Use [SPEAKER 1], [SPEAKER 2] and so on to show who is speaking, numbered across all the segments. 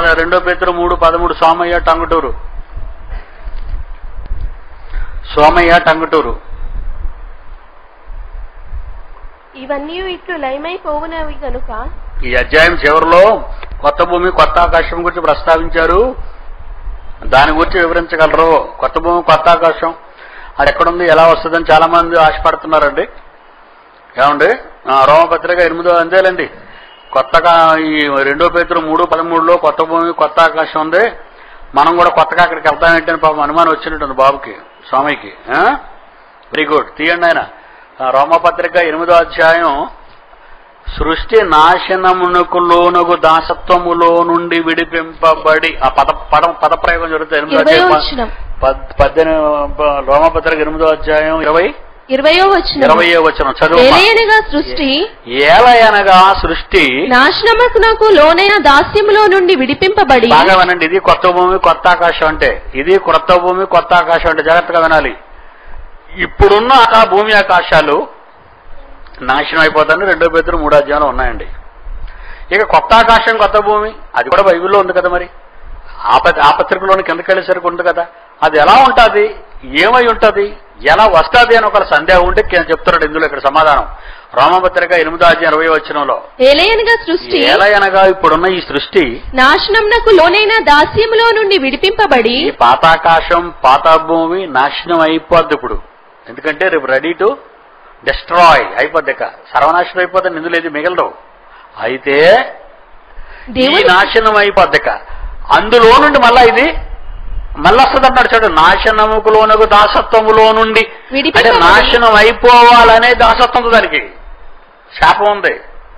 [SPEAKER 1] రెండో పేతురు మూడు పదమూడు సోమయ్య టంగుటూరు సోమయ్య టంగుటూరు
[SPEAKER 2] ఇవన్నీ ఇట్లు లయమైపోవునవి గనుక
[SPEAKER 1] ఈ అధ్యాయం చివరిలో కొత్త భూమి కొత్త ఆకాశం గురించి ప్రస్తావించారు దాని గురించి వివరించగలరు కొత్త భూమి కొత్త ఆకాశం అది ఎక్కడుంది ఎలా వస్తుందని చాలా మంది ఆశపడుతున్నారండి ఏమండి ఆ, రోమపత్రిక ఎనిమిదో అంతేలండి కొత్తగా ఈ రెండో పేతురు మూడు పదమూడులో కొత్త భూమి కొత్త ఆకాశం ఉంది మనం కూడా కొత్తగా అక్కడికి వెళ్తామేంటని పాపం అనుమానం వచ్చినట్టుంది బాబుకి స్వామికి వెరీ గుడ్ తీయండి ఆయన ఆ, రోమపత్రిక ఎనిమిదో అధ్యాయం సృష్టి నాశనమునకు లోనగు దాసత్వములో నుండి విడిపింపబడి ఆ పద పద పదప్రయోగం జరుగుతుంది ఎనిమిదో
[SPEAKER 2] ఇరవయో
[SPEAKER 1] అధ్యాయం
[SPEAKER 2] వచనం
[SPEAKER 1] పద్- పద్దెనిమిది రోమపత్రిక ఎనిమిదో అధ్యాయం ఇరవై
[SPEAKER 2] ఇరవయో వచనం
[SPEAKER 1] ఇరవయో వచ్చిన చదువు
[SPEAKER 2] ఏలయనగా సృష్టి
[SPEAKER 1] ఏలయనగా సృష్టి
[SPEAKER 2] నాశనమునకు లోనైన దాస్యములో నుండి విడిపింపబడి
[SPEAKER 1] బాగా వినండి ఇది కొత్త భూమి కొత్త ఆకాశం అంటే ఇది కొత్త భూమి కొత్త ఆకాశం అంటే జాగ్రత్తగా వినాలి ఇప్పుడున్న ఆ భూమి ఆకాశాలు నాశనం అయిపోతాయని రెండో పేదలు మూడో అధ్యాయంలో ఉన్నాయండి ఇక కొత్త ఆకాశం కొత్త భూమి అది కూడా బైబిల్లో ఉంది కదా మరి ఆ ప- ఆ పత్రికలోని కిందకి వెళ్ళేసరికి ఉంది కదా అది ఎలా ఉంటుంది ఏమై ఉంటుంది ఎలా వస్తుంది అని ఒక సందేహం ఉంటే కింద చెప్తున్నాడు ఇందులో ఇక్కడ సమాధానం రోమపత్రిక ఎనిమిదో అధ్యాయం ఇరవై వచ్చినంలో
[SPEAKER 2] ఏలయనగా సృష్టి
[SPEAKER 1] ఏలయనగా ఇప్పుడున్న ఈ సృష్టి
[SPEAKER 2] నాశనమునకు లోనైన దాస్యములో నుండి విడిపింపబడి
[SPEAKER 1] ఈ పాతాకాశం పాత భూమి నాశనం అయిపోద్ది ఇప్పుడు ఎందుకంటే రేపు రెడీ టు డిస్ట్రాయ్ అయిపోద్ది ఇక సర్వనాశనం అయిపోద్ది నిధులు మిగలదు అయితే ఈ
[SPEAKER 2] దేవుని
[SPEAKER 1] నాశనం అయిపోద్ది ఇక అందులో నుండి మళ్ళా ఇది మళ్ళీ వస్తుంది అన్నాడు చూడు నాశనముకులోనకు దాసత్వములో నుండి
[SPEAKER 2] విడిపింపబడి.
[SPEAKER 1] అంటే నాశనం అయిపోవాలనే దాసత్వం ఉంది దానికి శాపం ఉంది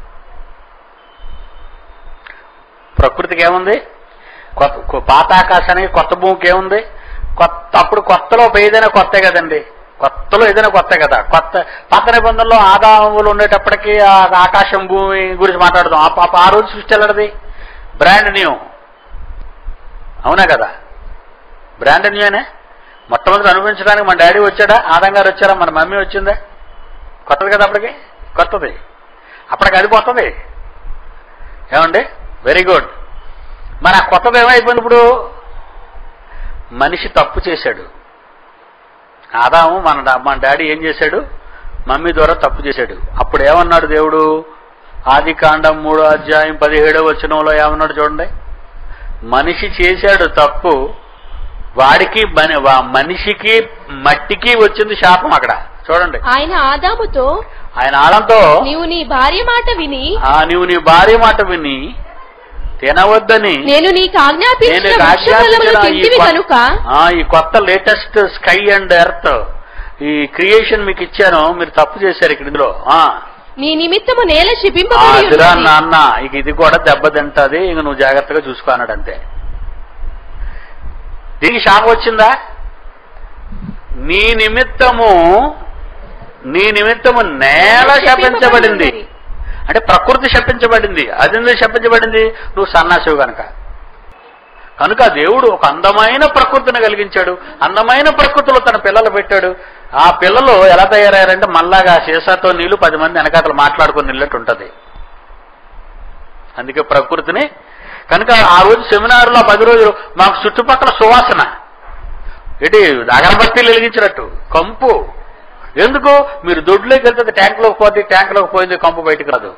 [SPEAKER 1] ప్రకృతికి ఏముంది కొత్త కొ- పాత ఆకాశానికి కొత్త భూమికి ఏముంది కొత్త అప్పుడు కొత్తలో ఏదైనా కొత్తే కదండి కొత్తలో ఏదైనా కొత్త కదా కొత్త పాత నిబంధనలో ఆదాములు ఉండేటప్పటికీ ఆ ఆకాశం భూమి గురించి మాట్లాడదాం ఆ పాప ఆ రోజు సృష్టి వెళ్ళడది బ్రాండ్ న్యూ అవునా కదా బ్రాండ్ న్యూనే మొట్టమొదటి అనిపించడానికి మన డాడీ వచ్చాడా ఆదాం గారు వచ్చారా మన మమ్మీ వచ్చిందా కొత్తది కదా అప్పటికి కొత్తది అప్పటికి అది కొత్తది ఏమండి వెరీ గుడ్ మరి ఆ కొత్తది ఏమైపోయింది ఇప్పుడు మనిషి తప్పు చేశాడు ఆదాము మన డా- మన డాడీ ఏం చేశాడు మమ్మీ ద్వారా తప్పు చేశాడు అప్పుడు ఏమన్నాడు దేవుడు ఆది కాండం మూడో అధ్యాయం పదిహేడో వచనంలో ఏమన్నాడు చూడండి మనిషి చేశాడు తప్పు వాడికి మని- వా- మనిషికి మట్టికి వచ్చింది శాపం అక్కడ చూడండి
[SPEAKER 2] ఆయన ఆదాముతో
[SPEAKER 1] ఆయన ఆడంతో
[SPEAKER 2] నీవు నీ భార్య మాట విని
[SPEAKER 1] ఆ నీవు నీ భార్య మాట విని తినవద్దని
[SPEAKER 2] నేను నీకు
[SPEAKER 1] నేను
[SPEAKER 2] ఆజ్ఞాపించిన
[SPEAKER 1] నీకు
[SPEAKER 2] వృక్షఫలములు
[SPEAKER 1] ఆజ్ఞాపించిన ఈ
[SPEAKER 2] తింటివి
[SPEAKER 1] కొత్త-
[SPEAKER 2] కనుక
[SPEAKER 1] ఆ, ఈ కొత్త లేటెస్ట్ స్కై అండ్ ఎర్త్ ఈ క్రియేషన్ మీకు ఇచ్చాను మీరు తప్పు చేశారు ఇక్కడ ఇందులో ఆ,
[SPEAKER 2] నీ నిమిత్తము నేల
[SPEAKER 1] ఆ,
[SPEAKER 2] శిపింపబడి
[SPEAKER 1] అదిరా
[SPEAKER 2] ఉన్నది.
[SPEAKER 1] నాన్న ఇక ఇది కూడా దెబ్బతింటది ఇక నువ్వు జాగ్రత్తగా చూసుకో అన్నాడు అంతే దీనికి శాపం వచ్చిందా నీ నిమిత్తము నీ నిమిత్తము నేల శపించబడింది అంటే ప్రకృతి శపించబడింది అది ఎందుకు శపించబడింది నువ్వు సన్నాసివు కనుక కనుక దేవుడు ఒక అందమైన ప్రకృతిని కలిగించాడు అందమైన ప్రకృతిలో తన పిల్లలు పెట్టాడు ఆ పిల్లలు ఎలా తయారయ్యారంటే మళ్ళాగా సీసాతో నీళ్లు పది మంది వెనకాతలు మాట్లాడుకుని నిల్లట్టు ఉంటది అందుకే ప్రకృతిని కనుక ఆ రోజు సెమినార్లో పది రోజులు మాకు చుట్టుపక్కల సువాసన ఏంటి అగరబత్తీలు వెలిగించినట్టు కంపు ఎందుకు మీరు దొడ్లోకి వెళ్తే ట్యాంక్లోకి పోతే ట్యాంక్లోకి పోయింది కంపు బయటికి రాదు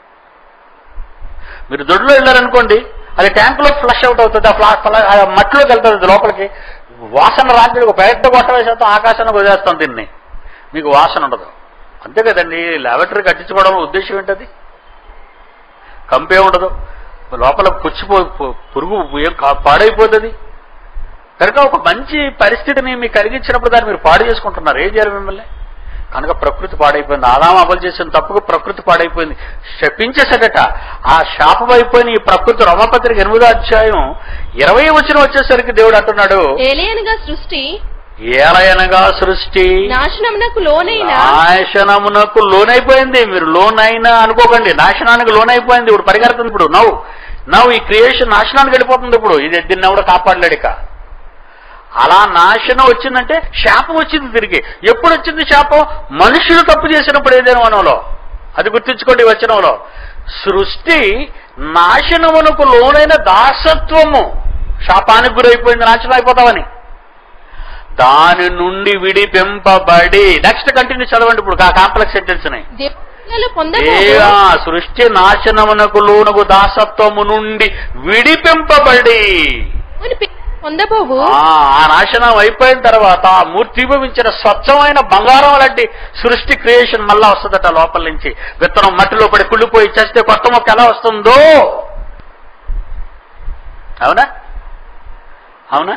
[SPEAKER 1] మీరు దొడ్లో వెళ్ళారనుకోండి అది ట్యాంకులో ఫ్లష్ అవుట్ అవుతుంది ఆ ఫ్లా ఫ్లా- ఆ మట్టిలోకి వెళ్తుంది అది లోపలికి వాసన రాత్రి ఒక పెద్ద గొట్ట వేసేస్తాం ఆకాశానికి వదిలేస్తాం దీన్ని మీకు వాసన ఉండదు అంతే కదండి లాబొరేటరీ కట్టించుకోవడం ఉద్దేశం ఏంటది కంపే ఉండదు లోపల పుచ్చిపో పు- పురుగు ఏం కా- పాడైపోతుంది కనుక ఒక మంచి పరిస్థితిని మీకు కలిగించినప్పుడు దాన్ని మీరు పాడు చేసుకుంటున్నారు ఏం చేయాలి మిమ్మల్ని కనుక ప్రకృతి పాడైపోయింది ఆదాం అమలు చేసిన తప్పుకు ప్రకృతి పాడైపోయింది శపించేసడట ఆ శాపం అయిపోయిన ఈ ప్రకృతి రమపత్రిక ఎనిమిదో అధ్యాయం ఇరవై వచ్చిన వచ్చేసరికి దేవుడు అంటున్నాడు
[SPEAKER 2] ఏలియనగా సృష్టి
[SPEAKER 1] ఏలయనగా సృష్టి
[SPEAKER 2] నాశనమునకు లోనైన
[SPEAKER 1] నాశనమునకు లోనైపోయింది మీరు లోన్ అయినా అనుకోకండి నాశనానికి లోనైపోయింది ఇప్పుడు పరిగెడుతుంది ఇప్పుడు నవ్వు నవ్వు ఈ క్రియేషన్ నాశనానికి వెళ్ళిపోతుంది ఇప్పుడు ఇది దీన్ని ఎవడో కాపాడలేడు ఇక అలా నాశనం వచ్చిందంటే శాపం వచ్చింది తిరిగి ఎప్పుడు వచ్చింది శాపం మనుషులు తప్పు చేసినప్పుడు ఏదైనా వనంలో అది గుర్తుంచుకోండి ఈ వచనంలో సృష్టి నాశనమునకు లోనైన దాసత్వము శాపానికి గురైపోయింది నాశనం అయిపోతావని దాని నుండి విడిపింపబడి నెక్స్ట్ కంటిన్యూ చదవండి ఇప్పుడు ఆ కాంప్లెక్స్ సెంటెన్స్ని
[SPEAKER 2] దేవుని పొందబోవు
[SPEAKER 1] దేవా సృష్టి నాశనమునకు లోనగు దాసత్వము నుండి విడిపింపబడి
[SPEAKER 2] అని పేరు పొందబోవు
[SPEAKER 1] ఆ ఆ నాశనం అయిపోయిన తర్వాత ఆ మూర్తిభవించిన స్వచ్ఛమైన బంగారం లాంటి సృష్టి క్రియేషన్ మళ్ళా వస్తుందట లోపల నుంచి విత్తనం మట్టిలో పడి కుళ్ళిపోయి చేస్తే కొత్త మొక్క ఎలా వస్తుందో అవునా అవునా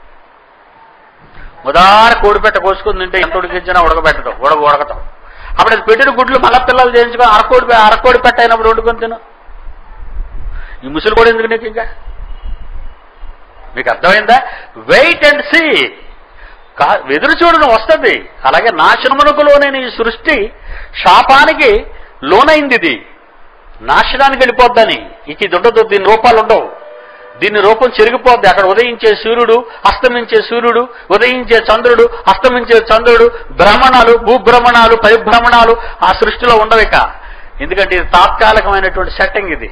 [SPEAKER 1] ఉదాహరణ కోడిపెట్ట కోసుకుని తింటే ఎంత ఉడికించినా ఉడకబెట్టడం ఉడక ఉడకటం అప్పుడు అది పెట్టిన గుడ్లు మళ్ళా పిల్లలు చేయించుకొని అరకోడి అరకోడి పెట్ట అయినప్పుడు వండుకొని తిను ఈ ముసలి కూడా ఎందుకు నీకు ఇంకా మీకు అర్థమైందా వెయిట్ అండ్ సీ ఎదురు చూడడం వస్తుంది అలాగే నాశనమునకు లోనైన ఈ సృష్టి శాపానికి లోనైంది ఇది నాశనానికి వెళ్ళిపోద్దని ఇక ఇది ఉండదు దీని రూపాలు ఉండవు దీని రూపం చెరిగిపోద్ది అక్కడ ఉదయించే సూర్యుడు అస్తమించే సూర్యుడు ఉదయించే చంద్రుడు అస్తమించే చంద్రుడు భ్రమణాలు భూభ్రమణాలు పరిభ్రమణాలు ఆ సృష్టిలో ఉండవిక ఎందుకంటే ఇది తాత్కాలికమైనటువంటి సెట్టింగ్ ఇది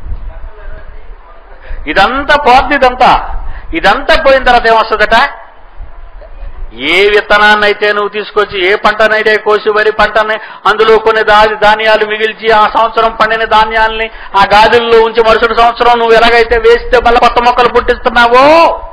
[SPEAKER 1] ఇదంతా పోద్ది ఇదంతా ఇదంతా పోయిన తర్వాత ఏమొస్తుందట ఏ విత్తనాన్ని అయితే నువ్వు తీసుకొచ్చి ఏ పంటనైతే కోసి వరి పంటని అందులో కొన్ని దా- ధాన్యాలు మిగిల్చి ఆ సంవత్సరం పండిన ధాన్యాల్ని ఆ గాజుల్లో ఉంచి మరుసటి సంవత్సరం నువ్వు ఎలాగైతే వేస్తే మళ్ళీ కొత్త మొక్కలు పుట్టిస్తున్నావో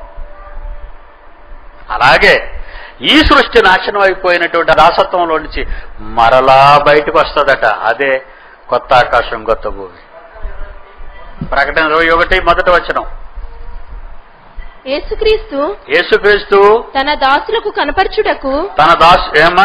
[SPEAKER 1] అలాగే ఈ సృష్టి నాశనం అయిపోయినటువంటి దాసత్వంలో నుంచి మరలా బయటకు వస్తుందట అదే కొత్త ఆకాశం కొత్త భూమి ప్రకటన ఇరవై ఒకటి మొదటి వచనం
[SPEAKER 2] యేసుక్రీస్తు
[SPEAKER 1] యేసుక్రీస్తు
[SPEAKER 2] తన దాసులకు కనపరచుటకు
[SPEAKER 1] తన దాస్ ఏమా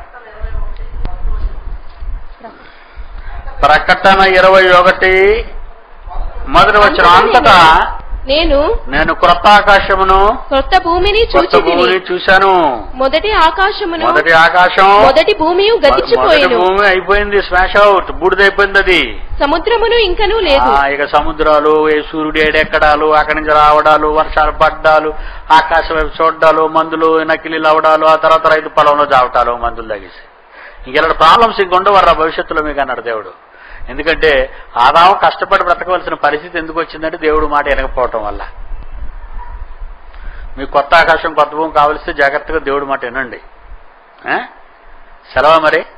[SPEAKER 1] ప్రకటన ఇరవై ఒకటి మొదటి వచ్చిన అంతటా
[SPEAKER 2] నేను
[SPEAKER 1] నేను క్రొత్త ఆకాశమును
[SPEAKER 2] కొత్త భూమిని
[SPEAKER 1] కొత్త
[SPEAKER 2] చూచి
[SPEAKER 1] భూమిని చూశాను
[SPEAKER 2] మొదటి ఆకాశమును
[SPEAKER 1] మొదటి ఆకాశం
[SPEAKER 2] మొదటి భూమి
[SPEAKER 1] మొదటి
[SPEAKER 2] గతించిపోయిను
[SPEAKER 1] భూమి అయిపోయింది స్మాష్ అవుట్ బూడిదైపోయింది అది
[SPEAKER 2] సముద్రమును ఇంకనూ లేదు
[SPEAKER 1] ఆ, ఇక సముద్రాలు ఏ సూర్యుడు ఏడెక్కడాలు అక్కడి నుంచి రావడాలు వర్షాలు పడ్డాలు ఆకాశం వైపు చూడ్డాలు మందులు నకిలీలు అవడాలు ఆ తర్వాత రైతు పొలంలో జావటాలు మందులు తగిసి ఇంకెలాంటి ప్రాబ్లమ్స్ ఇంక ఉండవర్రా భవిష్యత్తులో మీకు అన్నాడు దేవుడు ఎందుకంటే ఆదాం కష్టపడి బ్రతకవలసిన పరిస్థితి ఎందుకు వచ్చిందంటే దేవుడు మాట వినకపోవటం వల్ల మీకు కొత్త ఆకాశం కొత్త భూమి కావలిస్తే జాగ్రత్తగా దేవుడు మాట వినండి ఆ? సెలవా మరి